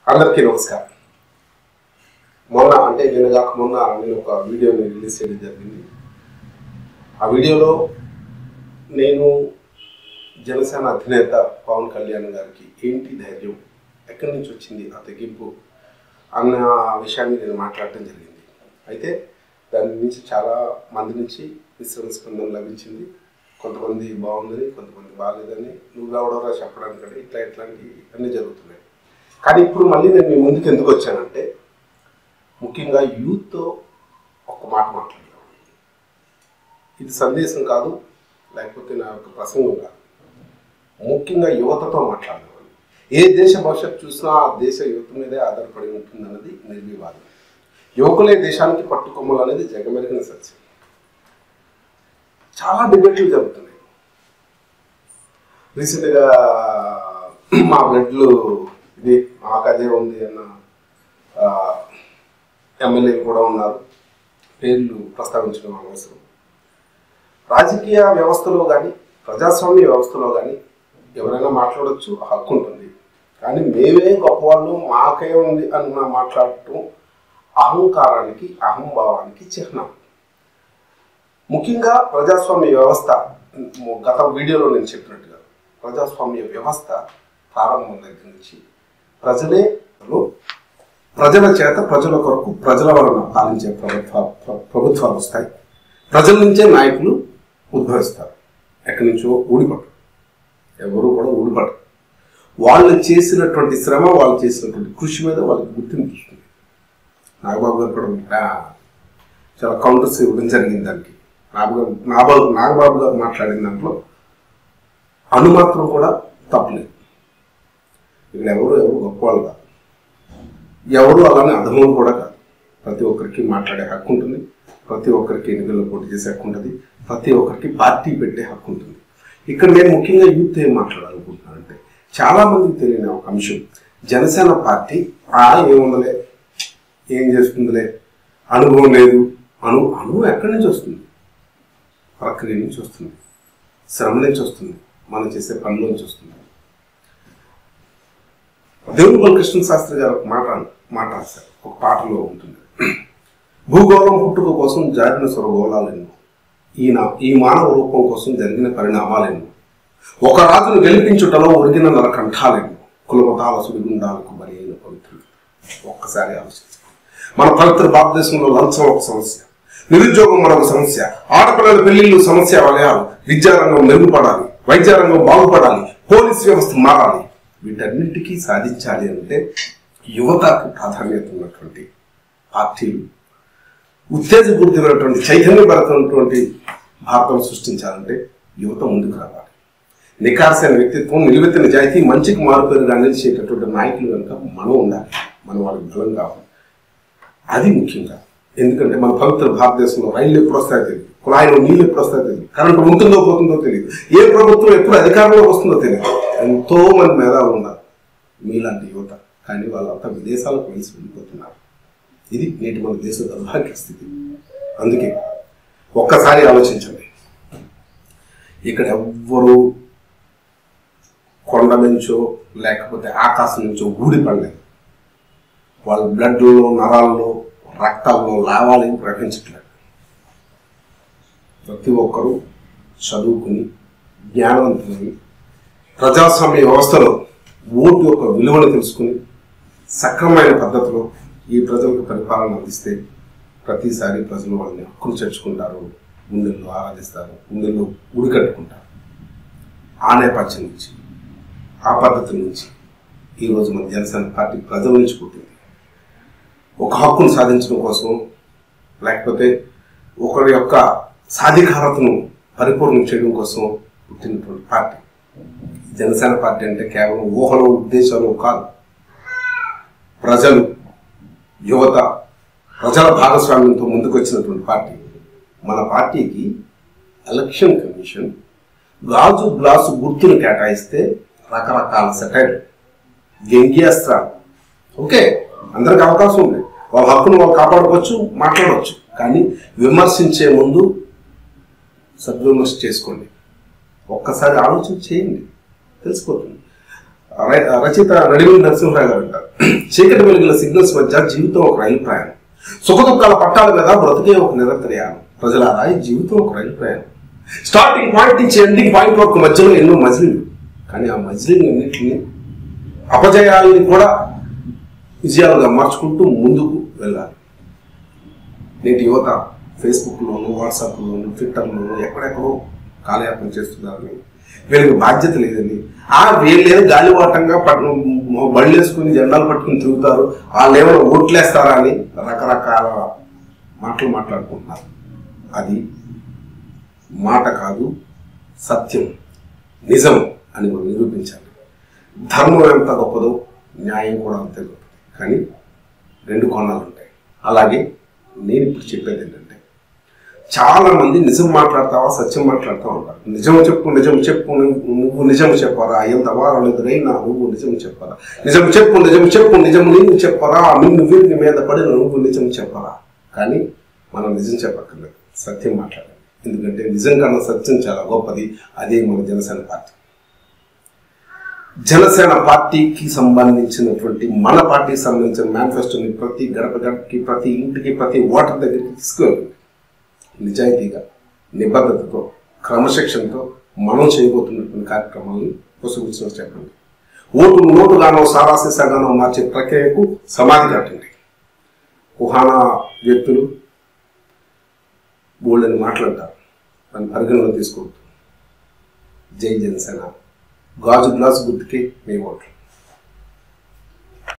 అందరికీ నమస్కారం మొన్న అంటే నేను కాక మొన్న నేను ఒక వీడియోని రిలీజ్ చేయడం జరిగింది ఆ వీడియోలో నేను జనసేన అధినేత పవన్ కళ్యాణ్ గారికి ఏంటి ధైర్యం ఎక్కడి నుంచి వచ్చింది ఆ తెగింపు అన్న విషయాన్ని నేను మాట్లాడటం జరిగింది అయితే దాని నుంచి చాలా మంది నుంచి మిశ్రమ స్పందన లభించింది కొంతమంది బాగుందని కొంతమంది బాగాలేదని నువ్వు ఎవడోరా చెప్పడానికంటే ఇట్లా ఇట్లాంటి అన్నీ జరుగుతున్నాయి కానీ ఇప్పుడు మళ్ళీ నేను మీ ముందుకు ఎందుకు వచ్చానంటే ముఖ్యంగా యూత్తో ఒక మాట మాట్లాడదాం ఇది సందేశం కాదు లేకపోతే నా యొక్క ప్రసంగం కాదు ముఖ్యంగా యువతతో మాట్లాడదాం ఏ దేశ భవిష్యత్తు చూసినా ఆ దేశ యువత మీదే ఆధారపడి ఉంటుందన్నది నిర్వివాదం యువకులే దేశానికి పట్టుకొమ్మలు అనేది జగమెరిగిన సత్యం చాలా డిబేట్లు జరుగుతున్నాయి రీసెంట్గా మా బ్లడ్లు ఇది మాకు అదే ఉంది అన్న ఎమ్మెల్యేలు కూడా ఉన్నారు పేర్లు ప్రస్తావించడం అవసరం రాజకీయ వ్యవస్థలో కానీ ప్రజాస్వామ్య వ్యవస్థలో కానీ ఎవరైనా మాట్లాడవచ్చు ఆ హక్కు ఉంటుంది కానీ మేమే గొప్పవాళ్ళు మాకే ఉంది అన్న మాట్లాడటం అహంకారానికి అహంభావానికి చిహ్నం ముఖ్యంగా ప్రజాస్వామ్య వ్యవస్థ ము- గత వీడియోలో నేను చెప్పినట్టుగా ప్రజాస్వామ్య వ్యవస్థ ప్రారంభం దగ్గర నుంచి ప్రజలే ప్రజల చేత ప్రజల కొరకు ప్రజల వలన పాలించే ప్రభుత్వ ప్ర- ప్రభుత్వాలు వస్తాయి ప్రజల నుంచే నాయకులు ఉద్భవిస్తారు ఎక్కడి నుంచో ఊడిపడరు ఎవరు కూడా ఊడిపడరు వాళ్ళు చేసినటువంటి శ్రమ వాళ్ళు చేసినటువంటి కృషి మీద వాళ్ళకి గుర్తింపు ఇస్తుంది నాగబాబు గారు కూడా ఆ, చాలా కౌంటర్స్ ఇవ్వడం జరిగింది దానికి నాగబాబు నాగబాబు నాగబాబు గారు మాట్లాడిన దాంట్లో అనుమాత్రం కూడా తప్పలేదు ఇక్కడ ఎవరు ఎవరు గొప్పవాళ్ళు కాదు ఎవరు అలానే అధములు కూడా కాదు ప్రతి ఒక్కరికి మాట్లాడే హక్కు ఉంటుంది ప్రతి ఒక్కరికి ఎన్నికల్లో పోటీ చేసే హక్కు ఉంటుంది ప్రతి ఒక్కరికి పార్టీ పెట్టే హక్కు ఉంటుంది ఇక్కడ నేను ముఖ్యంగా యూత్ ఏం మాట్లాడాలనుకుంటున్నానంటే చాలా మందికి తెలియని ఒక అంశం జనసేన పార్టీ ఆ ఏముందలే ఏం చేస్తుందిలే అనుభవం లేదు అను అనుభవం ఎక్కడి నుంచి వస్తుంది ప్రక్రియ నుంచి వస్తుంది శ్రమ నుంచి వస్తుంది మనం చేసే పనుల నుంచి వస్తుంది దేవుని బాలకృష్ణ శాస్త్రి గారు ఒక మాట మాట రాశారు ఒక పాటలో ఉంటుంది భూగోళం పుట్టుక కోసం జారిన స్వరగోళాలెన్నో ఈయన ఈ మానవ రూపం కోసం జరిగిన పరిణామాలెన్నో ఒక రాజును గెలిపించుటలో ఉరిగిన నరకంఠాలెన్నో కులమతాల సుడిగుండాలకు బలి అయిన పవిత్రులు ఒక్కసారి ఆలోచించండి మన పవిత్ర భారతదేశంలో లంచం ఒక సమస్య నిరుద్యోగం మరొక సమస్య ఆడపిల్లల పెళ్లిళ్ళు సమస్య వలయాలు విద్యారంగం మెరుగుపడాలి వైద్యారంగం బాగుపడాలి పోలీస్ వ్యవస్థ మారాలి వీటన్నిటికీ సాధించాలి అంటే యువతకు ప్రాధాన్యత ఉన్నటువంటి పార్టీలు ఉత్తేజపూరితమైనటువంటి చైతన్యపరమైనటువంటి భారతం సృష్టించాలంటే యువత ముందుకు రావాలి నికార్సైన వ్యక్తిత్వం నిలువెత్తిన నిజాయితీ మంచికి మారుపేరుగా నిలిచేటటువంటి నాయకులు కనుక మనం ఉండాలి మన వాళ్ళకి బలం కావాలి అది ముఖ్యంగా ఎందుకంటే మన పవిత్ర భారతదేశంలో రైళ్లు ఎప్పుడు వస్తాయో తెలియదు కుళాయిలో నీళ్ళు ఎప్పుడు వస్తాయో తెలియదు కరెంటు ఉంటుందో పోతుందో తెలియదు ఏ ప్రభుత్వం ఎప్పుడు అధికారంలోకి వస్తుందో తెలియదు ఎంతో మంది మేధావులు ఉన్నారు మీలాంటి యువత కానీ వాళ్ళంతా విదేశాలకు వెలిసి వెళ్ళిపోతున్నారు ఇది నేటి మన దేశ దౌర్భాగ్య స్థితి అందుకే ఒక్కసారి ఆలోచించండి ఇక్కడ ఎవ్వరూ కొండ నుంచో లేకపోతే ఆకాశం నుంచో ఊడిపడలేదు వాళ్ళ బ్లడ్లో నరాల్లో రక్తాల్లో లావాలు ఏం ప్రవహించట్లేదు ప్రతి ఒక్కరూ చదువుకుని జ్ఞానవంతులని ప్రజాస్వామ్య వ్యవస్థలో ఓటు యొక్క విలువను తెలుసుకుని సక్రమైన పద్ధతిలో ఈ ప్రజలకు పరిపాలన అందిస్తే ప్రతిసారి ప్రజలు వాళ్ళని హక్కును చేర్చుకుంటారు గుండెల్లో ఆరాధిస్తారు గుండెల్లో గుడి కట్టుకుంటారు ఆ నేపథ్యం నుంచి ఆ పద్ధతి నుంచి ఈరోజు మన జనసేన పార్టీ ప్రజల నుంచి పుట్టింది ఒక హక్కును సాధించడం కోసం లేకపోతే ఒకరి యొక్క సాధికారతను పరిపూర్ణం చేయడం కోసం పుట్టినటువంటి పార్టీ జనసేన పార్టీ అంటే కేవలం ఊహలు ఉద్దేశాలు కాదు ప్రజలు యువత ప్రజల భాగస్వామ్యంతో ముందుకు వచ్చినటువంటి పార్టీ మన పార్టీకి ఎలక్షన్ కమిషన్ గాజు గ్లాసు గుర్తును కేటాయిస్తే రకరకాల సెటైల్ వ్యంగ్యాస్త్రాలు ఓకే అందరికి అవకాశం ఉంది వాళ్ళ హక్కును వాళ్ళు కాపాడుకోవచ్చు మాట్లాడవచ్చు కానీ విమర్శించే ముందు సద్విమర్శ చేసుకోండి ఒక్కసారి ఆలోచన చేయండి తెలిసిపోతుంది ర- రచయిత నడిమిలి నరసింహరావు గారు అంటారు చీకటి వెలుగుల సిగ్నల్స్ మధ్య జీవితం ఒక రైలు ప్రయాణం సుఖ దుఃఖాల పట్టాల మీద బ్రతికే ఒక నిరంతరయానం ప్రజలారా ఈ జీవితం ఒక రైలు ప్రయాణం స్టార్టింగ్ పాయింట్ నుంచి ఎండింగ్ పాయింట్ వరకు మధ్యలో ఎన్నో మజిలీలు కానీ ఆ మజిలీలన్నింటినీ అపజయాలని కూడా విజయాలుగా మార్చుకుంటూ ముందుకు వెళ్ళాలి నేటి యువత ఫేస్బుక్లోను వాట్సాప్లోను ట్విట్టర్లోను ఎక్కడెక్కడో కాలయాపన చేస్తున్నారని వీళ్ళకి బాధ్యత లేదని ఆ వీళ్ళేదో గాలివాటంగా పట్టు బళ్ళు వేసుకుని జెండాలు పట్టుకుని తిరుగుతారు వాళ్ళు ఏమైనా ఓట్లేస్తారా అని రకరకాల మాటలు మాట్లాడుకుంటున్నారు అది మాట కాదు సత్యం నిజం అని మనం నిరూపించాలి ధర్మం ఎంత గొప్పదో న్యాయం కూడా అంతే గొప్పది కానీ రెండు కోణాలు ఉంటాయి అలాగే నేను ఇప్పుడు చెప్పేది ఏంటంటే చాలా మంది నిజం మాట్లాడతావా సత్యం మాట్లాడతావా అంటారు నిజం చెప్పు నిజం చెప్పు నువ్వు నువ్వు నిజం చెప్పరా ఎంత వారం ఎదురైనా నువ్వు నిజం చెప్పరా నిజం చెప్పు నిజం చెప్పు నిజం నీవు చెప్పరా నిన్ను వీరిని మీద పడిన నువ్వు నిజం చెప్పరా కానీ మనం నిజం చెప్పక్కర్లేదు సత్యం మాట్లాడాలి ఎందుకంటే నిజం కన్నా సత్యం చాలా గొప్పది అదే మన జనసేన పార్టీ జనసేన పార్టీకి సంబంధించినటువంటి మన పార్టీకి సంబంధించిన మేనిఫెస్టోని ప్రతి గడప గడపకి ప్రతి ఇంటికి ప్రతి ఓటర్ దగ్గరికి తీసుకువెళ్ళండి నిజాయితీగా నిబద్ధతతో క్రమశిక్షణతో మనం చేయబోతున్నటువంటి కార్యక్రమాలను పొసగుచ్చిన చెప్పండి ఓటు నోటుగానో సారాశీసాగానో మార్చే ప్రక్రియకు సమాధి కట్టండి కుహానా వ్యక్తులు బోల్డని మాట్లాడతారు దాన్ని పరిగణలో తీసుకోవద్దు జై జనసేన గాజు గ్లాస్ గుర్తుకే మీ ఓట్లు